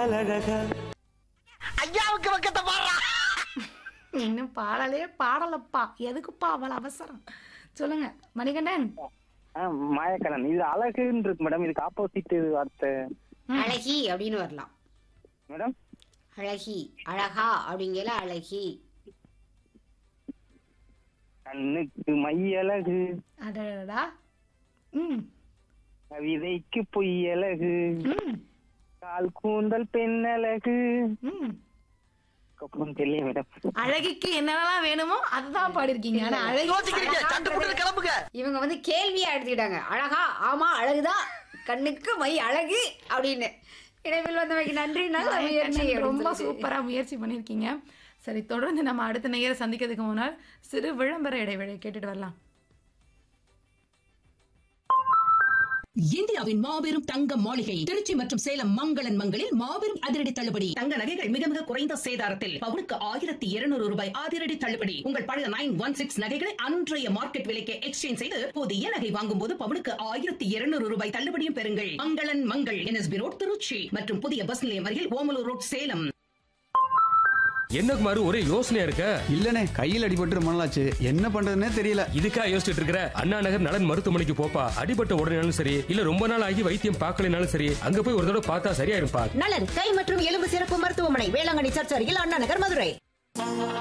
பால் அழகா ஐயாவுக்கு பக்கத்தை பாடுறா இன்னும் பாடலே பாடலப்பா எதுக்குப்பா அவ்வளவு அவசரம் சொல்லுங்க மணிகண்டன் மாயக்கலன் இது அழகுன்னு இருக்கு மேடம் இதுக்கு ஆப்போசிட் வார்த்தை அழகி அப்படின்னு வரலாம் மேடம் அழகி அழகா அப்படிங்கல அழகி கண்ணுக்கு மையழகு அடடா ம் கவிதைக்கு பொய்யழகு ம் கால் கூந்தல் பெண்ணழகு ம் அப்புறம் தெரியல மேடம் அழகிக்கு என்னென்னலாம் வேணுமோ அதுதான் பாடிருக்கீங்க ஆனா அழகி யோசிக்கிறீங்க சண்டை போட்டு கிளம்புங்க இவங்க வந்து கேள்வியா எடுத்துக்கிட்டாங்க அழகா ஆமா அழகுதான் கண்ணுக்கு மை அழகு அப்படின்னு இடைவில் வந்தவைக்கு நன்றி நல்ல முயற்சி மணிகண்டன் ரொம்ப அப்படின்னு சொல்லிட்டு. சூப்பரா முயற்சி பண்ணிருக்கீங்க சரி தொடர்ந்து நம்ம அடுத்த நேரம் சந்திக்கிறதுக்கு முன்னால் சிறு விளம்பர இடைவேளை கேட்டுட்டு வரலாம் இந்தியாவின் மாபெரும் தங்க மாளிகை திருச்சி மற்றும் சேலம் மங்களன் மங்களில் மாபெரும் அதிரடி தள்ளுபடி தங்க நகைகள் மிக மிக குறைந்த சேதாரத்தில் பவுனுக்கு ஆயிரத்தி இருநூறு ரூபாய் அதிரடி தள்ளுபடி உங்கள் பழைய நைன் ஒன் சிக்ஸ் நகைகளை அன்றைய மார்க்கெட் விலைக்கு எக்ஸ்சேஞ்ச் செய்து புதிய நகை வாங்கும் போது பவுனுக்கு ஆயிரத்தி இருநூறு ரூபாய் தள்ளுபடியும் பெறுங்கள் மங்களன் மங்கள் என்எஸ்பி ரோட் திருச்சி மற்றும் புதிய பஸ் நிலையம் அருகில் ஓமலூர் ரோட் சேலம் என்ன குமாரு ஒரே யோசனையா இருக்க இல்லனே கையில் அடிபட்டு ரொம்ப நாளாச்சு என்ன பண்றதுன்னே தெரியல இதுக்கா யோசிச்சுட்டு இருக்கிற அண்ணா நகர் நலன் மருத்துவமனைக்கு போப்பா அடிபட்ட உடனேனாலும் சரி இல்ல ரொம்ப நாள் ஆகி வைத்தியம் பார்க்கலைனாலும் சரி அங்க போய் ஒரு தடவை பார்த்தா சரியாயிருப்பா நலன் கை மற்றும் எலும்பு சிறப்பு மருத்துவமனை வேளாங்கண்ணி சர்ச் அருகில் அண்ணா நகர் மதுரை